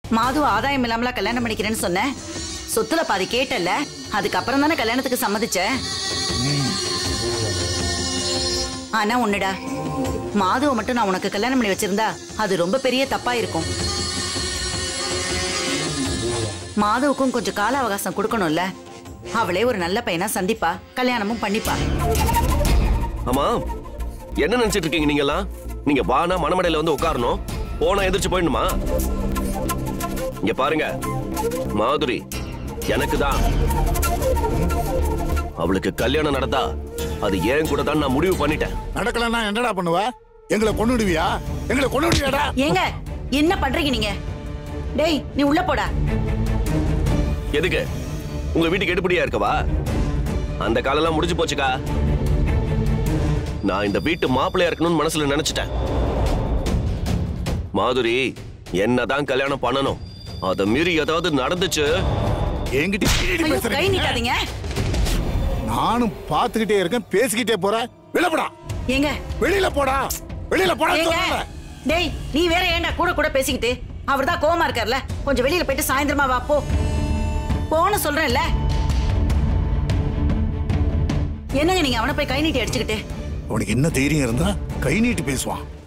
மாது ஆதாயம் இல்லாமலா கல்யாணம் பண்ணிக்கிறேன்னு சொன்னேன் சொத்துல பாதி கேட்டல அதுக்கப்புறம் தானே கல்யாணத்துக்கு சம்மதிச்ச ஆனா ஒண்ணுடா மாதுவை மட்டும் நான் உனக்கு கல்யாணம் பண்ணி வச்சிருந்தா அது ரொம்ப பெரிய தப்பா இருக்கும் மாதுவுக்கும் கொஞ்சம் கால அவகாசம் கொடுக்கணும்ல அவளே ஒரு நல்ல பையனா சந்திப்பா கல்யாணமும் பண்ணிப்பா ஆமா என்ன நினைச்சிட்டு இருக்கீங்க நீங்க எல்லாம் நீங்க வானா மணமடையில வந்து உட்காரணும் போனா எந்திரிச்சு போயிடணுமா இங்க பாருங்க மாதுரி எனக்கு தான் அவளுக்கு கல்யாணம் நடந்தா அது ஏன் கூட தான் நான் முடிவு பண்ணிட்டேன் நடக்கலன்னா என்னடா பண்ணுவ எங்களை கொன்னுடுவியா எங்களை கொன்னுடுவியாடா ஏங்க என்ன பண்றீங்க நீங்க டேய் நீ உள்ள போடா எதுக்கு உங்க வீட்டுக்கு எடுபடியா இருக்கவா அந்த காலம்லாம் முடிஞ்சு போச்சுக்கா நான் இந்த வீட்டு மாப்பிள்ளையா இருக்கணும்னு மனசுல நினைச்சிட்டேன் மாதுரி என்னதான் கல்யாணம் பண்ணணும் அத மீறி ஏதாவது நடந்துச்சு என்கிட்ட கீழடி ஐயோ கை பேசுறீங்க நீட்டாதீங்க நானும் பார்த்துக்கிட்டே இருக்கேன் பேசிக்கிட்டே போறேன் வெளில போடா ஏங்க வெளியில போடா வெளியில போடா ஏங்க சொல்றேன்ல. டேய் நீ வேற ஏன்டா கூட கூட பேசிக்கிட்டு அவர்தான் கோவமா இருக்கார்ல கொஞ்சம் வெளியில போயிட்டு சாயந்தரமா வா போ போன்னு சொல்றேன்ல என்னங்க நீங்க அவனை போய் கை நீட்டி அடிச்சுக்கிட்டு அவனுக்கு என்ன தைரியம் இருந்தா கை நீட்டி பேசுவான்